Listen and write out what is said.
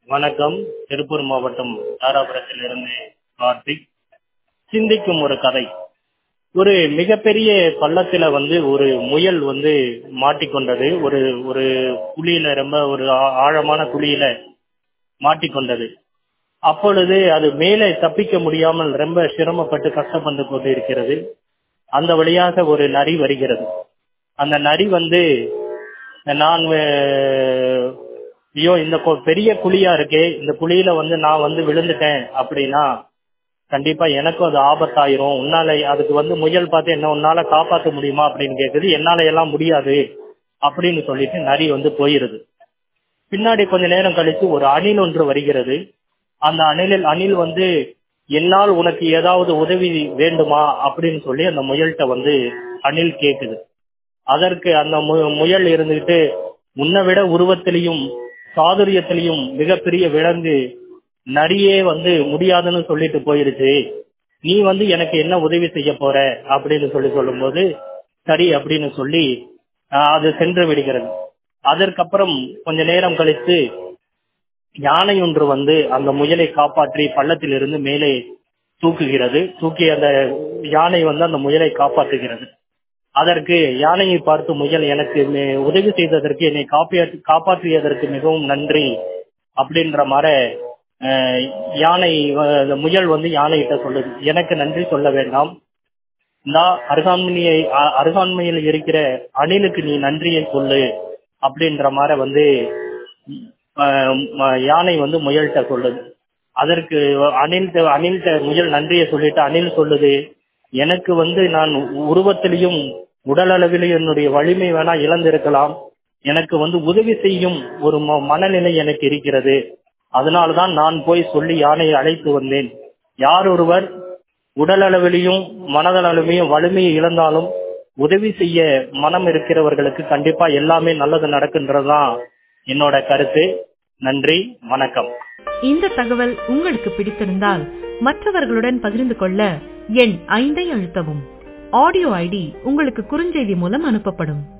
வணக்கம் திருப்பூர் மாவட்டம் தாராபுரத்திலிருந்து கார்த்திக் சிந்திக்கும் ஒரு கதை ஒரு மிகப்பெரிய பள்ளத்துல வந்து ஒரு முயல் வந்து மாட்டிக்கொண்டது ஒரு ஒரு குழியில ரொம்ப ஒரு ஆ- ஆழமான குழியில மாட்டிக்கொண்டது அப்பொழுது அது மேலே தப்பிக்க முடியாமல் ரொம்ப சிரமப்பட்டு கஷ்டப்பட்டு கொண்டு இருக்கிறது அந்த வழியாக ஒரு நரி வருகிறது அந்த நரி வந்து நான் அஹ், ஐயோ இந்த கொ- பெரிய குழியா இருக்கே இந்த குழியில வந்து நான் வந்து விழுந்துட்டேன் அப்படின்னா கண்டிப்பா எனக்கும் அது ஆபத்தாயிரும் உன்னால அதுக்கு வந்து முயல் பார்த்து என்ன உன்னால காப்பாற்ற முடியுமா அப்படின்னு கேக்குது என்னால எல்லாம் முடியாது அப்படின்னு சொல்லிட்டு நரி வந்து போயிருது பின்னாடி கொஞ்ச நேரம் கழித்து ஒரு அணில் ஒன்று வருகிறது அந்த அணிலில் அணில் வந்து என்னால் உனக்கு ஏதாவது உதவி வேண்டுமா அப்படின்னு சொல்லி அந்த முயல்கிட்ட வந்து அணில் கேக்குது அதற்கு அந்த மு- முயல் இருந்துகிட்டு உன்னை விட உருவத்திலையும் சாதுரியத்திலையும் மிகப்பெரிய விலங்கு நரியே வந்து முடியாதுன்னு சொல்லிட்டு போயிருச்சு நீ வந்து எனக்கு என்ன உதவி செய்ய போற அப்படின்னு சொல்லி சொல்லும்போது சரி அப்படின்னு சொல்லி ஆஹ், அது சென்று விடுகிறது அதற்கப்புறம் கொஞ்ச நேரம் கழித்து யானை ஒன்று வந்து அந்த முயலை காப்பாற்றி பள்ளத்திலிருந்து மேலே தூக்குகிறது தூக்கி அந்த யானை வந்து அந்த முயலை காப்பாற்றுகிறது அதற்கு யானையை பார்த்து முயல் எனக்கு மே- உதவி செய்ததற்கு என்னை காப்பாற்றி காப்பாற்றியதற்கு மிகவும் நன்றி அப்படின்ற மாதிரி அஹ், யானை வ- அந்த முயல் வந்து யானைகிட்ட சொல்லுது எனக்கு நன்றி சொல்ல வேண்டாம் நான் அருகாமையை அ- அருகாமையில் இருக்கிற அணிலுக்கு நீ நன்றியை சொல்லு அப்படின்ற மாதிரி வந்து அஹ், ம- யானை வந்து முயல்கிட்ட சொல்லுது அதற்கு அணில் அணில்கிட்ட முயல் நன்றியை சொல்லிட்டு அணில் சொல்லுது எனக்கு வந்து நான் உருவத்திலையும் உடல் அளவிலும் என்னுடைய வலிமை வேணா இழந்திருக்கலாம் எனக்கு வந்து உதவி செய்யும் ஒரு ம- மனநிலை எனக்கு இருக்கிறது அதனால்தான் நான் போய் சொல்லி யானையை அழைத்து வந்தேன் யார் ஒருவர் உடல் அளவிலையும் மனதளவிலையும் வலிமையை இழந்தாலும் உதவி செய்ய மனம் இருக்கிறவர்களுக்கு கண்டிப்பா எல்லாமே நல்லது நடக்குன்றதுதான் என்னோட கருத்து நன்றி வணக்கம் இந்த தகவல் உங்களுக்கு பிடித்திருந்தால் மற்றவர்களுடன் பகிர்ந்து கொள்ள எண் ஐந்தை அழுத்தவும் ஆடியோ ஐடி உங்களுக்கு குறுஞ்செய்தி மூலம் அனுப்பப்படும்